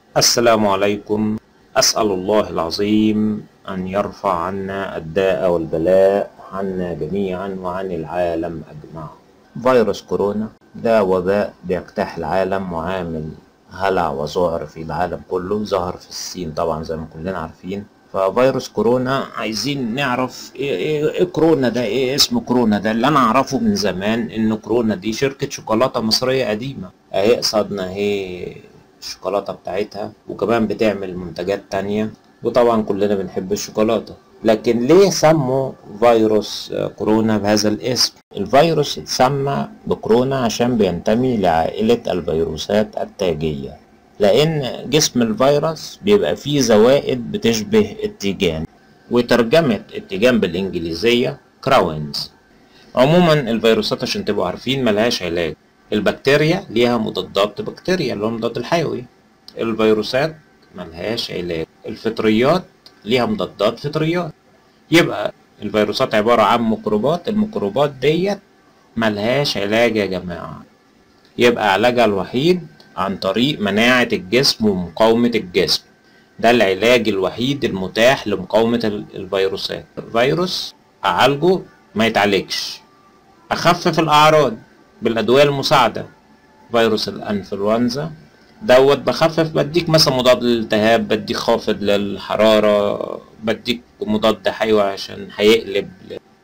السلام عليكم أسأل الله العظيم أن يرفع عنا الداء والبلاء عنا جميعا وعن العالم أجمع فيروس كورونا ده وباء بيجتاح العالم وعامل هلع وذعر في العالم كله ظهر في الصين طبعا زي ما كلنا عارفين ففيروس كورونا عايزين نعرف ايه, إيه, إيه كورونا ده ايه اسم كورونا ده اللي انا اعرفه من زمان ان كورونا دي شركة شوكولاتة مصرية قديمة اهي قصادنا اهي الشوكولاتة بتاعتها وكمان بتعمل منتجات تانية وطبعا كلنا بنحب الشوكولاتة لكن ليه سموا فيروس كورونا بهذا الاسم الفيروس اتسمى بكورونا عشان بينتمي لعائلة الفيروسات التاجية لأن جسم الفيروس بيبقى فيه زوائد بتشبه التيجان وترجمة التيجان بالإنجليزية كراونز عموما الفيروسات عشان تبقوا عارفين ملهاش علاج البكتيريا ليها مضادات بكتيريا اللي هو المضاد الحيوي الفيروسات ملهاش علاج الفطريات ليها مضادات فطريات يبقى الفيروسات عبارة عن ميكروبات الميكروبات ديت ملهاش علاج يا جماعة يبقى علاجها الوحيد عن طريق مناعة الجسم ومقاومة الجسم ده العلاج الوحيد المتاح لمقاومة الفيروسات الفيروس أعالجه ما يتعالجش أخفف الأعراض بالأدوية المساعدة فيروس الأنفلونزا دوت بخفف بديك مثلا مضاد للالتهاب بديك خافض للحرارة بديك مضاد حيوي عشان هيقلب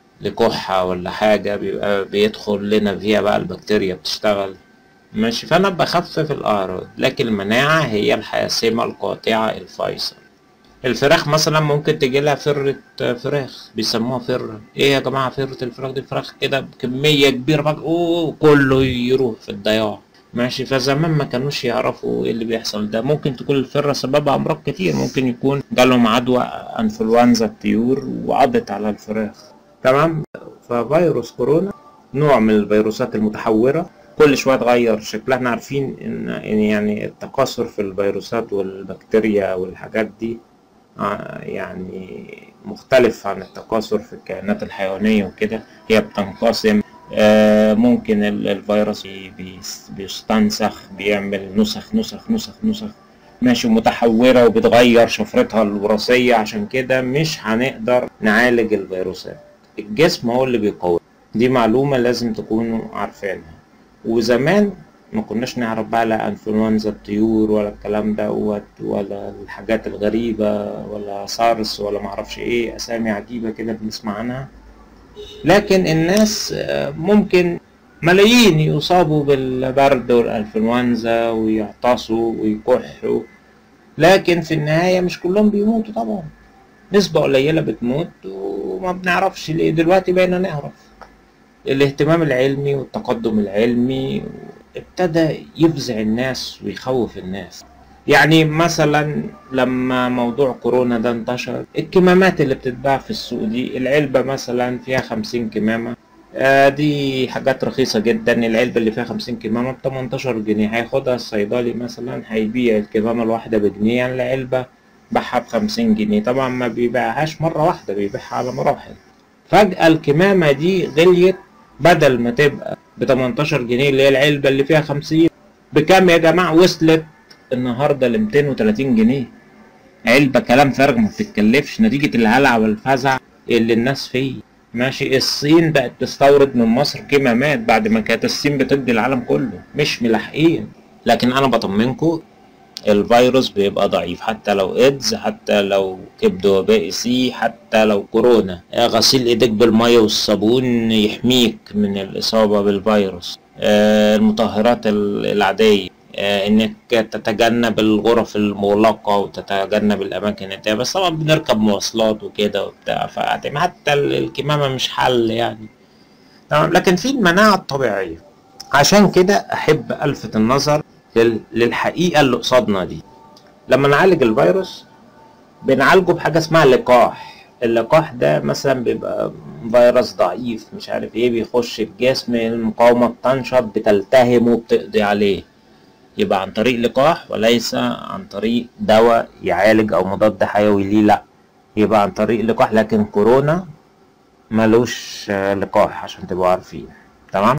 لكحة ولا حاجة بيبقى بيدخل لنا فيها بقى البكتيريا بتشتغل ماشي فأنا بخفف الأعراض لكن المناعة هي الحاسمة القاطعة الفيصل الفراخ مثلا ممكن تجي لها فرة فراخ بيسموها فرة ايه يا جماعة فرة الفراخ دي فراخ كده بكمية كبيرة بقى اوه كله يروح في الضياع ماشي فزمان ما كانوش يعرفوا ايه اللي بيحصل ده ممكن تكون الفرة سببها امراض كتير ممكن يكون جالهم عدوى انفلونزا الطيور وقضت على الفراخ تمام ففيروس كورونا نوع من الفيروسات المتحورة كل شوية اتغير شكلها احنا عارفين ان يعني التكاثر في الفيروسات والبكتيريا والحاجات دي يعني مختلف عن التكاثر في الكائنات الحيوانية وكده هي بتنقسم ممكن الفيروس بيستنسخ بيعمل نسخ نسخ نسخ نسخ ماشي متحورة وبتغير شفرتها الوراثية عشان كده مش هنقدر نعالج الفيروسات الجسم هو اللي بيقوي دي معلومة لازم تكونوا عارفينها وزمان ما كناش نعرف بقى لا انفلونزا الطيور ولا الكلام دوت ولا الحاجات الغريبة ولا سارس ولا معرفش ايه اسامي عجيبة كده بنسمع عنها لكن الناس ممكن ملايين يصابوا بالبرد والانفلونزا ويعطسوا ويكحوا لكن في النهاية مش كلهم بيموتوا طبعا نسبة قليلة بتموت وما بنعرفش ليه دلوقتي بقينا نعرف الاهتمام العلمي والتقدم العلمي ابتدى يفزع الناس ويخوف الناس يعني مثلا لما موضوع كورونا ده انتشر الكمامات اللي بتتباع في السوق دي العلبة مثلا فيها خمسين كمامة آه دي حاجات رخيصة جدا العلبة اللي فيها خمسين كمامة بتمنتاشر جنيه هياخدها الصيدلي مثلا هيبيع الكمامة الواحدة بجنيه يعني العلبة باعها بخمسين جنيه طبعا ما بيبيعهاش مرة واحدة بيبيعها على مراحل فجأة الكمامة دي غليت بدل ما تبقى ب 18 جنيه اللي هي العلبة اللي فيها 50 بكام يا جماعة وصلت النهاردة ل 230 جنيه علبة كلام فارغ ما بتتكلفش نتيجة الهلع والفزع اللي الناس فيه ماشي الصين بقت تستورد من مصر كمامات بعد ما كانت الصين بتدي العالم كله مش ملاحقين لكن انا بطمنكم الفيروس بيبقى ضعيف حتى لو ايدز حتى لو كبد وبائي سي حتى لو كورونا غسيل ايديك بالمية والصابون يحميك من الاصابة بالفيروس المطهرات العادية انك تتجنب الغرف المغلقة وتتجنب الاماكن التانية بس طبعا بنركب مواصلات وكده وبتاع حتى الكمامة مش حل يعني تمام لكن في المناعة الطبيعية عشان كده احب الفت النظر للحقيقة اللي قصادنا دي لما نعالج الفيروس بنعالجه بحاجة اسمها لقاح اللقاح ده مثلا بيبقى فيروس ضعيف مش عارف ايه بيخش الجسم المقاومة بتنشط بتلتهمه بتقضي عليه يبقى عن طريق لقاح وليس عن طريق دواء يعالج او مضاد حيوي ليه لا يبقى عن طريق لقاح لكن كورونا ملوش لقاح عشان تبقوا عارفين تمام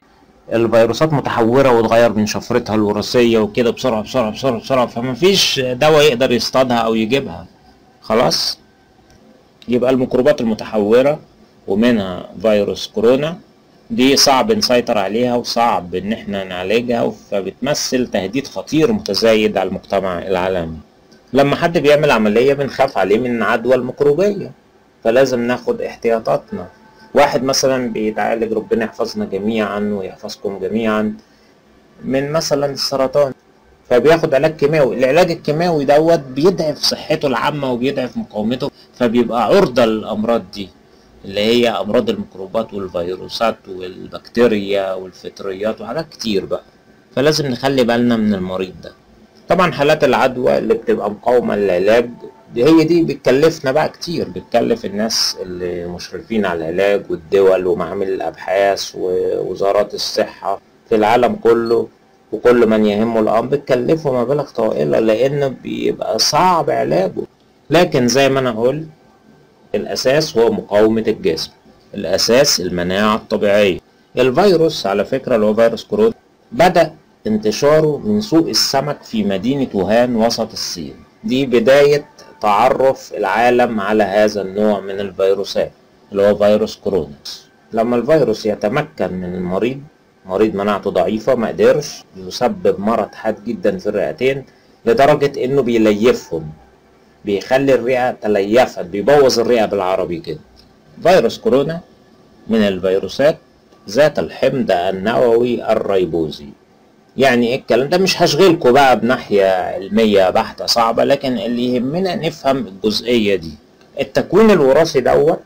الفيروسات متحورة وتغير من شفرتها الوراثية وكده بسرعة بسرعة بسرعة بسرعة فمفيش دواء يقدر يصطادها أو يجيبها خلاص يبقى الميكروبات المتحورة ومنها فيروس كورونا دي صعب نسيطر عليها وصعب ان احنا نعالجها فبتمثل تهديد خطير متزايد على المجتمع العالمي لما حد بيعمل عملية بنخاف عليه من عدوى الميكروبية فلازم ناخد احتياطاتنا واحد مثلا بيتعالج ربنا يحفظنا جميعا ويحفظكم جميعا من مثلا السرطان فبياخد علاج كيماوي العلاج الكيماوي دوت بيضعف صحته العامة وبيضعف مقاومته فبيبقى عرضة للأمراض دي اللي هي أمراض الميكروبات والفيروسات والبكتيريا والفطريات وحاجات كتير بقى فلازم نخلي بالنا من المريض ده طبعا حالات العدوى اللي بتبقى مقاومة للعلاج دي هي دي بتكلفنا بقى كتير بتكلف الناس اللي مشرفين على العلاج والدول ومعامل الأبحاث ووزارات الصحة في العالم كله وكل من يهمه الأمر بتكلفه مبالغ طائلة لأن بيبقى صعب علاجه لكن زي ما أنا قلت الأساس هو مقاومة الجسم الأساس المناعة الطبيعية الفيروس على فكرة اللي هو فيروس كورونا بدأ انتشاره من سوق السمك في مدينة ووهان وسط الصين دي بداية تعرف العالم على هذا النوع من الفيروسات اللي هو فيروس كورونا لما الفيروس يتمكن من المريض مريض مناعته ضعيفة ما قدرش يسبب مرض حاد جدا في الرئتين لدرجة انه بيليفهم بيخلي الرئة تليفت بيبوظ الرئة بالعربي كده فيروس كورونا من الفيروسات ذات الحمض النووي الريبوزي يعني ايه الكلام ده مش هشغلكوا بقى بناحية علمية بحتة صعبة لكن اللي يهمنا نفهم الجزئية دي التكوين الوراثي دوت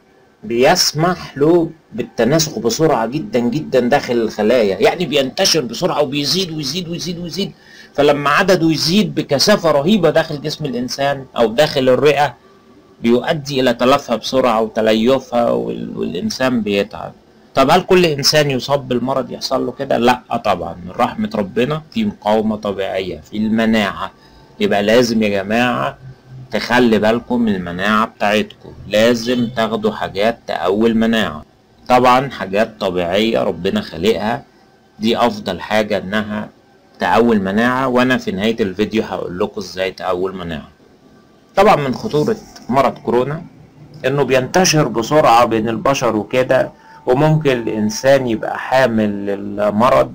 بيسمح له بالتناسخ بسرعة جدا جدا داخل الخلايا يعني بينتشر بسرعة وبيزيد ويزيد ويزيد ويزيد فلما عدده يزيد بكثافة رهيبة داخل جسم الإنسان أو داخل الرئة بيؤدي إلى تلفها بسرعة وتليفها والإنسان بيتعب طب هل كل إنسان يصاب بالمرض يحصل له كده؟ لأ طبعا من رحمة ربنا في مقاومة طبيعية في المناعة يبقى لازم يا جماعة تخلي بالكم من المناعة بتاعتكم لازم تاخدوا حاجات تقوي المناعة طبعا حاجات طبيعية ربنا خالقها دي أفضل حاجة إنها تقوي المناعة وأنا في نهاية الفيديو هقول لكم إزاي تقوي المناعة طبعا من خطورة مرض كورونا إنه بينتشر بسرعة بين البشر وكده وممكن الإنسان يبقى حامل للمرض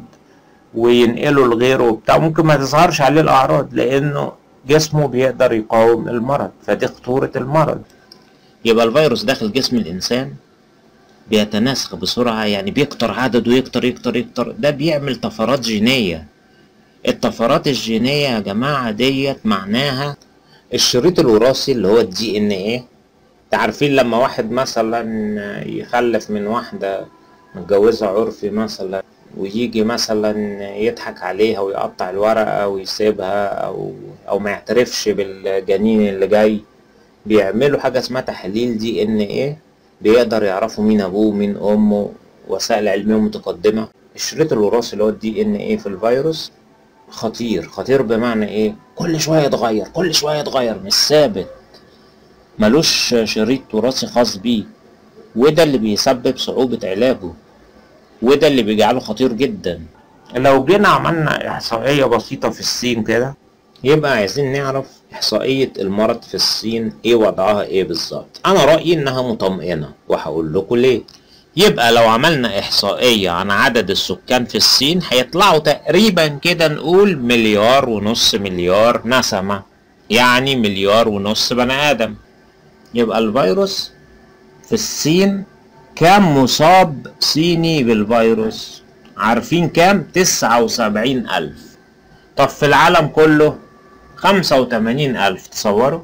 وينقله لغيره وبتاع ممكن ما تظهرش عليه الأعراض لأنه جسمه بيقدر يقاوم المرض فدي خطورة المرض يبقى الفيروس داخل جسم الإنسان بيتناسخ بسرعة يعني بيكتر عدده يكتر يكتر يكتر ده بيعمل طفرات جينية الطفرات الجينية يا جماعة ديت معناها الشريط الوراثي اللي هو الدي ان ايه تعرفين لما واحد مثلا يخلف من واحدة متجوزة عرفي مثلا ويجي مثلا يضحك عليها ويقطع الورقة ويسيبها أو أو ما يعترفش بالجنين اللي جاي بيعملوا حاجة اسمها تحليل دي إن إيه بيقدر يعرفوا مين أبوه مين أمه وسائل علمية متقدمة الشريط الوراثي اللي هو الدي إن إيه في الفيروس خطير خطير بمعنى إيه كل شوية يتغير كل شوية يتغير مش ثابت ملوش شريط وراثي خاص بيه وده اللي بيسبب صعوبة علاجه وده اللي بيجعله خطير جدا لو جينا عملنا إحصائية بسيطة في الصين كده يبقى عايزين نعرف إحصائية المرض في الصين إيه وضعها إيه بالظبط أنا رأيي إنها مطمئنة وهقول لكم ليه يبقى لو عملنا إحصائية عن عدد السكان في الصين هيطلعوا تقريبا كده نقول مليار ونص مليار نسمة يعني مليار ونص بني آدم يبقى الفيروس في الصين كام مصاب صيني بالفيروس عارفين كام تسعة وسبعين ألف طب في العالم كله خمسة وتمانين ألف تصوروا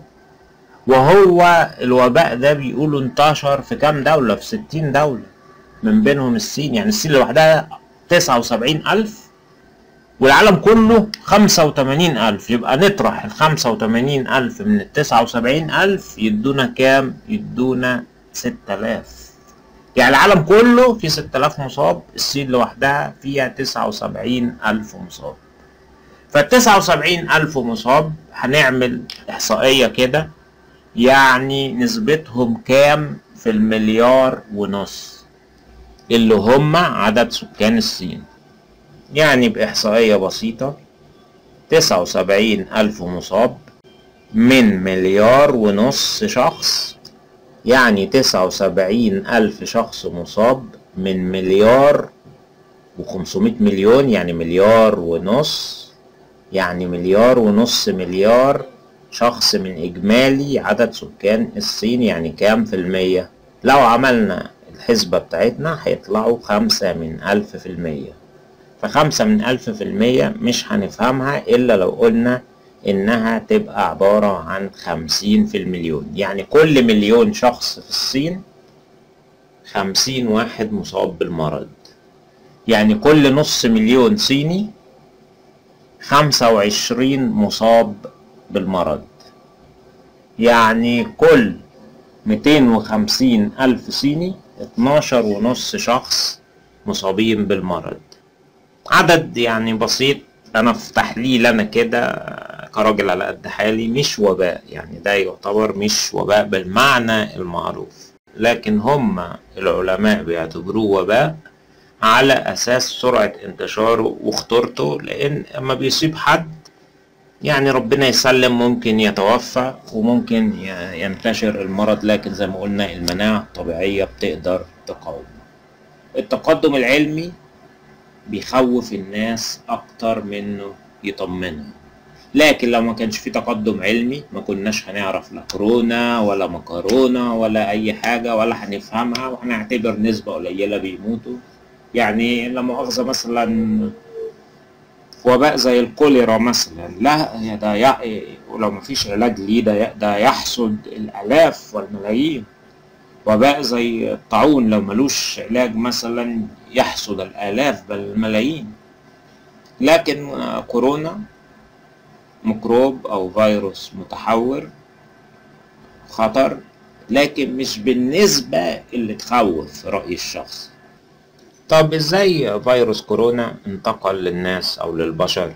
وهو الوباء ده بيقولوا انتشر في كام دولة في ستين دولة من بينهم الصين يعني الصين لوحدها تسعة وسبعين ألف والعالم كله خمسة وتمانين ألف يبقى نطرح الخمسة وتمانين ألف من التسعة وسبعين ألف يدونا كام يدونا ستة آلاف يعني العالم كله فيه 6000 مصاب الصين لوحدها فيها 79 ألف مصاب فال 79 ألف مصاب هنعمل إحصائية كده يعني نسبتهم كام في المليار ونص اللي هم عدد سكان الصين يعني بإحصائية بسيطة تسعة وسبعين ألف مصاب من مليار ونص شخص يعني تسعة وسبعين ألف شخص مصاب من مليار وخمسمائة مليون يعني مليار ونص يعني مليار ونص مليار شخص من إجمالي عدد سكان الصين يعني كام في المية لو عملنا الحسبة بتاعتنا هيطلعوا خمسة من ألف في المية فخمسة من ألف في المية مش هنفهمها إلا لو قلنا إنها تبقى عبارة عن خمسين في المليون يعني كل مليون شخص في الصين خمسين واحد مصاب بالمرض يعني كل نص مليون صيني خمسة وعشرين مصاب بالمرض يعني كل ميتين وخمسين ألف صيني اتناشر ونص شخص مصابين بالمرض عدد يعني بسيط أنا في تحليل أنا كده كراجل على قد حالي مش وباء يعني ده يعتبر مش وباء بالمعنى المعروف لكن هم العلماء بيعتبروه وباء على أساس سرعة انتشاره وخطورته لأن أما بيصيب حد يعني ربنا يسلم ممكن يتوفى وممكن ينتشر المرض لكن زي ما قلنا المناعة الطبيعية بتقدر تقاومه التقدم العلمي بيخوف الناس أكتر منه يطمنهم لكن لو ما كانش في تقدم علمي ما كناش هنعرف لا كورونا ولا مكورونا ولا أي حاجة ولا هنفهمها وهنعتبر نسبة قليلة بيموتوا يعني لا مؤاخذة مثلا وباء زي الكوليرا مثلا لا ده ي... ولو مفيش علاج ليه ده ده يحصد الالاف والملايين وباء زي الطاعون لو ملوش علاج مثلا يحصد الالاف بل الملايين لكن كورونا ميكروب او فيروس متحور خطر لكن مش بالنسبة اللي تخوف في رأيي الشخصي طب ازاي فيروس كورونا انتقل للناس او للبشر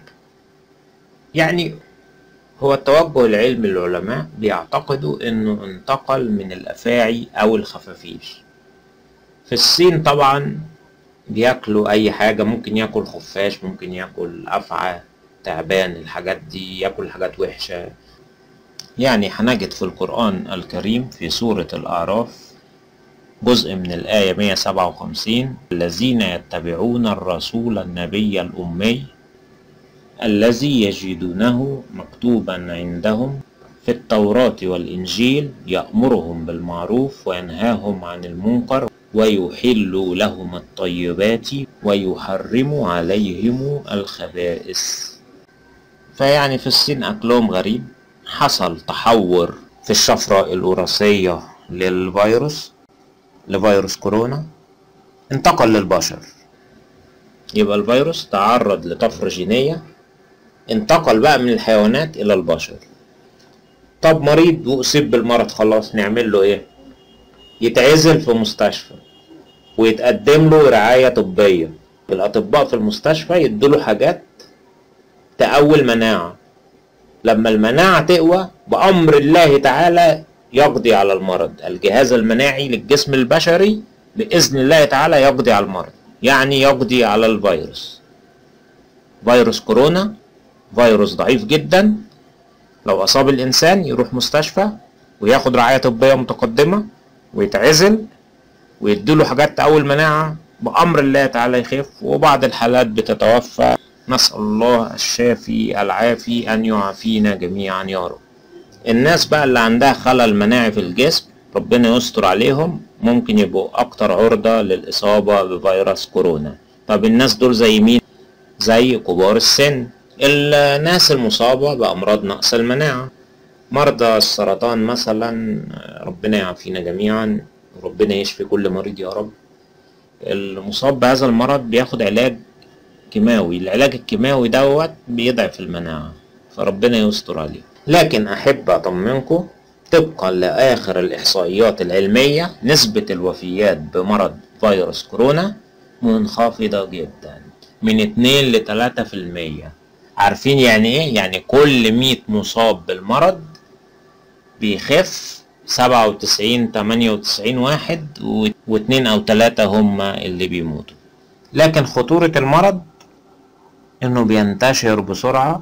يعني هو التوجه العلمي للعلماء بيعتقدوا انه انتقل من الافاعي او الخفافيش في الصين طبعا بياكلوا اي حاجة ممكن ياكل خفاش ممكن ياكل افعى تعبان الحاجات دي ياكل حاجات وحشة يعني هنجد في القرآن الكريم في سورة الأعراف جزء من الآية 157 الذين يتبعون الرسول النبي الأمي الذي يجدونه مكتوبا عندهم في التوراة والإنجيل يأمرهم بالمعروف وينهاهم عن المنكر ويحل لهم الطيبات ويحرم عليهم الخبائث فيعني في الصين أكلهم غريب حصل تحور في الشفرة الوراثية للفيروس لفيروس كورونا انتقل للبشر يبقى الفيروس تعرض لطفرة جينية انتقل بقى من الحيوانات إلى البشر طب مريض وأصيب بالمرض خلاص نعمل له إيه؟ يتعزل في مستشفى ويتقدم له رعاية طبية الأطباء في المستشفى يدوله حاجات تقوي المناعة لما المناعة تقوى بأمر الله تعالى يقضي على المرض الجهاز المناعي للجسم البشري بإذن الله تعالى يقضي على المرض يعني يقضي على الفيروس فيروس كورونا فيروس ضعيف جدا لو أصاب الإنسان يروح مستشفى وياخد رعاية طبية متقدمة ويتعزل ويديله حاجات تقوي المناعة بأمر الله تعالى يخف وبعض الحالات بتتوفى نسأل الله الشافي العافي أن يعافينا جميعا يا رب الناس بقى اللي عندها خلل مناعي في الجسم ربنا يستر عليهم ممكن يبقوا أكتر عرضة للإصابة بفيروس كورونا طب الناس دول زي مين؟ زي كبار السن الناس المصابة بأمراض نقص المناعة مرضى السرطان مثلا ربنا يعافينا جميعا وربنا يشفي كل مريض يا رب المصاب بهذا المرض بياخد علاج كيماوي العلاج الكيماوي دوت بيضعف المناعة فربنا يستر عليه لكن أحب أطمنكم طبقا لآخر الإحصائيات العلمية نسبة الوفيات بمرض فيروس كورونا منخفضة جدا من 2 ل 3 في المية عارفين يعني ايه؟ يعني كل 100 مصاب بالمرض بيخف 97 98 واحد واثنين او ثلاثة هم اللي بيموتوا لكن خطورة المرض انه بينتشر بسرعة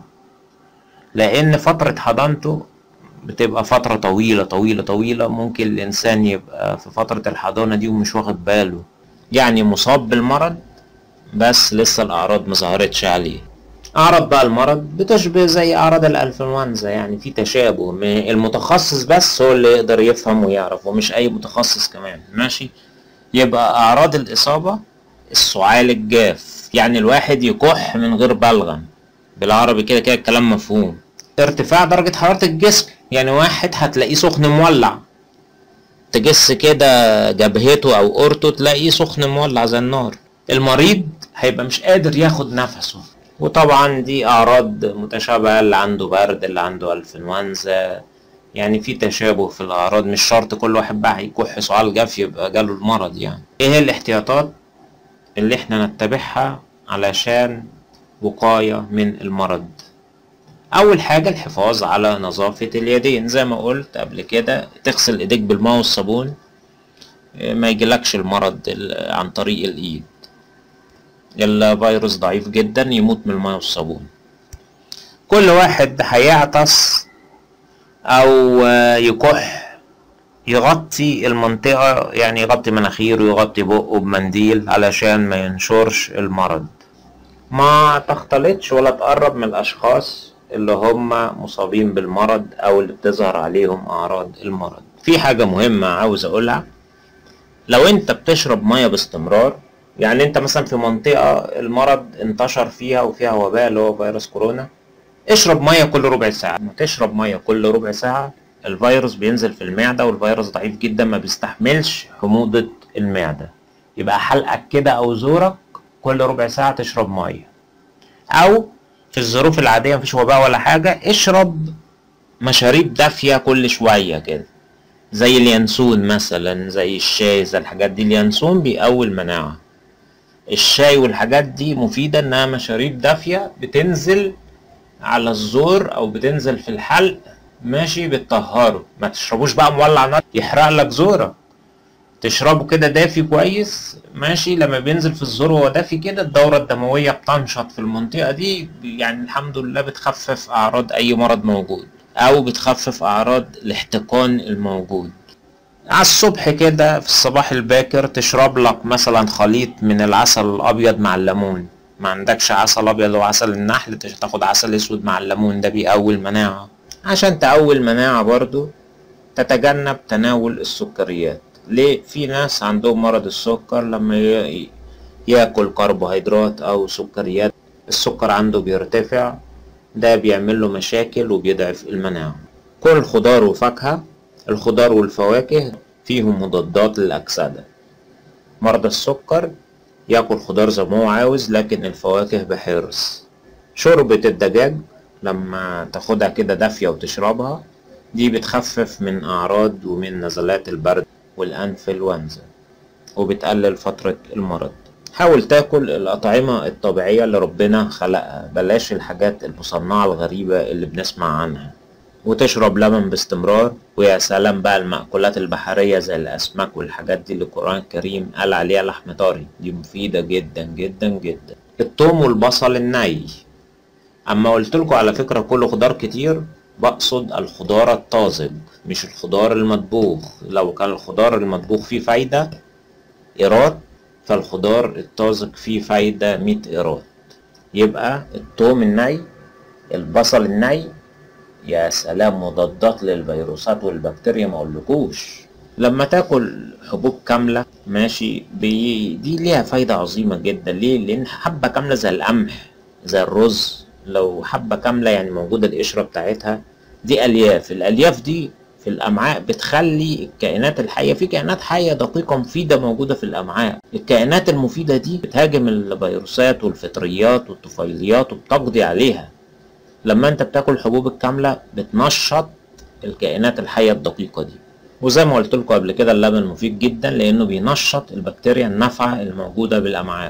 لان فترة حضانته بتبقى فترة طويلة طويلة طويلة ممكن الانسان يبقى في فترة الحضانة دي ومش واخد باله يعني مصاب بالمرض بس لسه الاعراض مظهرتش عليه اعراض بقى المرض بتشبه زي اعراض الانفلونزا يعني في تشابه م- المتخصص بس هو اللي يقدر يفهم ويعرف ومش اي متخصص كمان ماشي يبقى اعراض الاصابة السعال الجاف يعني الواحد يكح من غير بلغم بالعربي كده كده الكلام مفهوم ارتفاع درجة حرارة الجسم يعني واحد هتلاقيه سخن مولع تجس كده جبهته او قرطه تلاقيه سخن مولع زي النار المريض هيبقى مش قادر ياخد نفسه وطبعا دي اعراض متشابهة اللي عنده برد اللي عنده انفلونزا يعني في تشابه في الاعراض مش شرط كل واحد بقى هيكح سعال جاف يبقى جاله المرض يعني ايه هي الاحتياطات اللي احنا نتبعها علشان وقاية من المرض اول حاجة الحفاظ على نظافة اليدين زي ما قلت قبل كده تغسل ايديك بالماء والصابون إيه، ما يجيلكش المرض ال- عن طريق الايد الفيروس ضعيف جدا يموت من الماء والصابون كل واحد هيعطس او آه، يكح يغطي المنطقة يعني يغطي مناخيره يغطي بقه بمنديل علشان ما ينشرش المرض ما تختلطش ولا تقرب من الأشخاص اللي هم مصابين بالمرض أو اللي بتظهر عليهم أعراض المرض في حاجة مهمة عاوز أقولها لو أنت بتشرب مية باستمرار يعني أنت مثلا في منطقة المرض انتشر فيها وفيها وباء اللي هو فيروس كورونا اشرب مية كل ربع ساعة ما تشرب مية كل ربع ساعة الفيروس بينزل في المعدة والفيروس ضعيف جدا ما بيستحملش حموضة المعدة يبقى حلقك كده أو زورك كل ربع ساعة تشرب مية أو في الظروف العادية مفيش وباء ولا حاجة اشرب مشاريب دافية كل شوية كده زي اليانسون مثلا زي الشاي زي الحاجات دي اليانسون بيقوي المناعة الشاي والحاجات دي مفيدة انها مشاريب دافية بتنزل على الزور او بتنزل في الحلق ماشي بتطهره ما تشربوش بقى مولع نار يحرق لك زورك تشربه كده دافي كويس ماشي لما بينزل في الزور وهو دافي كده الدورة الدموية بتنشط في المنطقة دي يعني الحمد لله بتخفف أعراض أي مرض موجود أو بتخفف أعراض الاحتقان الموجود على الصبح كده في الصباح الباكر تشرب لك مثلا خليط من العسل الأبيض مع الليمون ما عندكش عسل أبيض وعسل النحل تش- تاخد عسل أسود مع الليمون ده بيقوي المناعة عشان تقوي المناعة برضو تتجنب تناول السكريات ليه في ناس عندهم مرض السكر لما ي- ياكل كربوهيدرات او سكريات السكر عنده بيرتفع ده بيعمل له مشاكل وبيضعف المناعة كل خضار وفاكهة الخضار والفواكه فيهم مضادات للأكسدة مرضى السكر ياكل خضار زي ما هو عاوز لكن الفواكه بحرص شوربة الدجاج لما تاخدها كده دافية وتشربها دي بتخفف من أعراض ومن نزلات البرد والأنفلونزا وبتقلل فترة المرض حاول تاكل الأطعمة الطبيعية اللي ربنا خلقها بلاش الحاجات المصنعة الغريبة اللي بنسمع عنها وتشرب لبن باستمرار ويا سلام بقى المأكولات البحرية زي الأسماك والحاجات دي اللي القرآن الكريم قال عليها لحم طري دي مفيدة جدا جدا جدا الثوم والبصل الني اما قلت لكم على فكرة كل خضار كتير بقصد الخضار الطازج مش الخضار المطبوخ لو كان الخضار المطبوخ فيه فايدة إيراد فالخضار الطازج فيه فايدة مية إيراد يبقى الثوم الني البصل الني يا سلام مضادات للفيروسات والبكتيريا ما اقولكوش لما تاكل حبوب كاملة ماشي بي دي ليها فايدة عظيمة جدا ليه؟ لأن حبة كاملة زي القمح زي الرز لو حبة كاملة يعني موجودة القشرة بتاعتها دي ألياف الألياف دي في الأمعاء بتخلي الكائنات الحية في كائنات حية دقيقة مفيدة موجودة في الأمعاء الكائنات المفيدة دي بتهاجم الفيروسات والفطريات والطفيليات وبتقضي عليها لما انت بتاكل حبوب الكاملة بتنشط الكائنات الحية الدقيقة دي وزي ما قلت لكم قبل كده اللبن مفيد جدا لانه بينشط البكتيريا النافعة الموجودة بالامعاء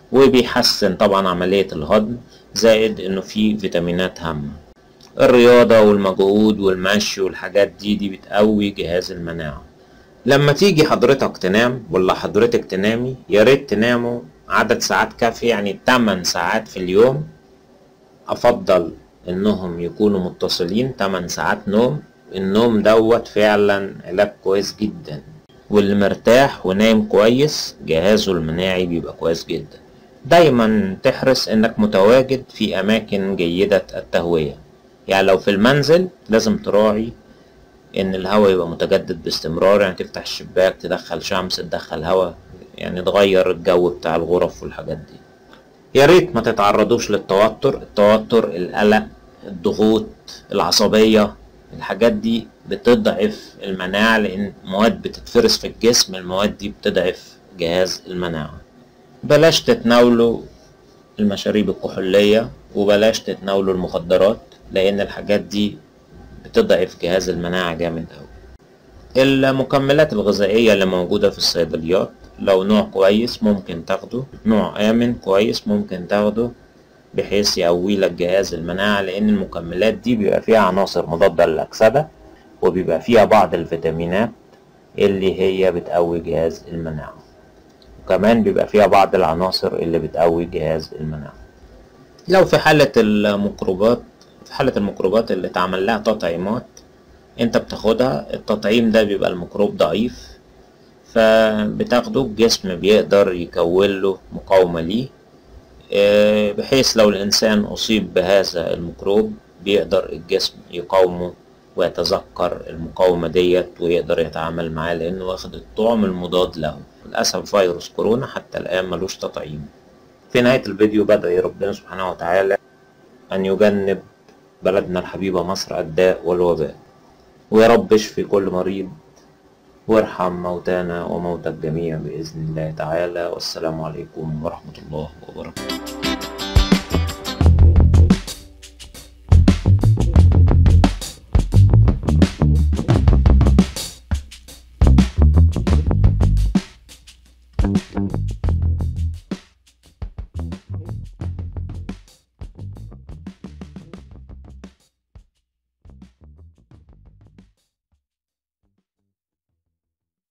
وبيحسن طبعا عملية الهضم زائد انه فيه فيتامينات هامة الرياضة والمجهود والمشي والحاجات دي دي بتقوي جهاز المناعة لما تيجي حضرتك تنام ولا حضرتك تنامي يا ريت تناموا عدد ساعات كافية يعني 8 ساعات في اليوم افضل انهم يكونوا متصلين 8 ساعات نوم النوم دوت فعلا علاج كويس جدا واللي مرتاح ونايم كويس جهازه المناعي بيبقى كويس جدا دايما تحرص انك متواجد في اماكن جيدة التهوية يعني لو في المنزل لازم تراعي ان الهواء يبقى متجدد باستمرار يعني تفتح الشباك تدخل شمس تدخل هواء يعني تغير الجو بتاع الغرف والحاجات دي يا ريت ما تتعرضوش للتوتر التوتر القلق الضغوط العصبية الحاجات دي بتضعف المناعة لأن مواد بتتفرز في الجسم المواد دي بتضعف جهاز المناعة بلاش تتناولوا المشاريب الكحولية وبلاش تتناولوا المخدرات لأن الحاجات دي بتضعف جهاز المناعة جامد أوي المكملات الغذائية اللي موجودة في الصيدليات لو نوع كويس ممكن تاخده نوع آمن كويس ممكن تاخده بحيث يقوي لك جهاز المناعة لأن المكملات دي بيبقى فيها عناصر مضادة للأكسدة وبيبقى فيها بعض الفيتامينات اللي هي بتقوي جهاز المناعة وكمان بيبقى فيها بعض العناصر اللي بتقوي جهاز المناعة لو في حالة الميكروبات في حالة الميكروبات اللي اتعمل لها تطعيمات انت بتاخدها التطعيم ده بيبقى الميكروب ضعيف فبتاخده الجسم بيقدر يكون له مقاومة ليه بحيث لو الإنسان أصيب بهذا الميكروب بيقدر الجسم يقاومه ويتذكر المقاومة ديت ويقدر يتعامل معاه لأنه واخد الطعم المضاد له للأسف فيروس كورونا حتى الآن ملوش تطعيم في نهاية الفيديو بدعي ربنا سبحانه وتعالى أن يجنب بلدنا الحبيبة مصر الداء والوباء ويا رب اشفي كل مريض وارحم موتانا وموتى الجميع بإذن الله تعالى والسلام عليكم ورحمة الله وبركاته